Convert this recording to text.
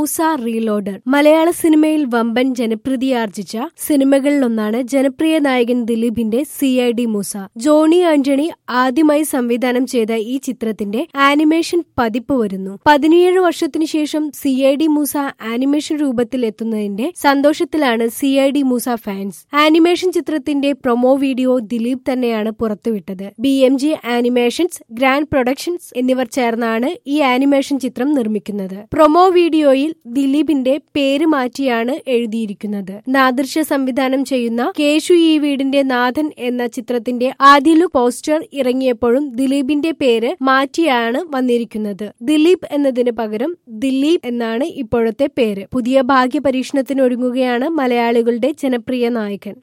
Musa reloaded മലയാള സിനിമയിൽ വമ്പൻ ജനപ്രീതിയാർജിച്ച സിനിമകളിലൊന്നാണ് ജനപ്രിയ നായകൻ ദിലീപിന്റെ C I D Moosa Johny Antony ആദ്യമായി സംവിധാനം ചെയ്ത ഈ ചിത്രത്തിന്റെ ആനിമേഷൻ പതിപ്പ് വരുന്നു പതിനേഴ് വർഷത്തിനു ശേഷം C I D Moosa animation രൂപത്തിൽ എത്തുന്നതിന്റെ സന്തോഷത്തിലാണ് C I D Moosa fans animation ചിത്രത്തിന്റെ പ്രൊമോ വീഡിയോ ദിലീപ് തന്നെയാണ് പുറത്തുവിട്ടത് B M G animations grand productions എന്നിവർ ചേർന്നാണ് ഈ ആനിമേഷൻ ചിത്രം നിർമ്മിക്കുന്നത് പ്രൊമോ വീഡിയോയിൽ ദിലീപിന്റെ പേര് മാറ്റിയാണ് എഴുതിയിരിക്കുന്നത് നാദൃശ സംവിധാനം ചെയ്യുന്ന കേശു ഈ വീടിന്റെ നാഥൻ എന്ന ചിത്രത്തിന്റെ ആദ്യ ലുക്ക് പോസ്റ്റർ ഇറങ്ങിയപ്പോഴും ദിലീപിന്റെ പേര് മാറ്റിയാണ് വന്നിരിക്കുന്നത് ദിലീപ് എന്നതിന് പകരം ദിലീപ് എന്നാണ് ഇപ്പോഴത്തെ പേര് പുതിയ ഭാഗ്യ പരീക്ഷണത്തിന് ഒരുങ്ങുകയാണ് മലയാളികളുടെ ജനപ്രിയ നായകൻ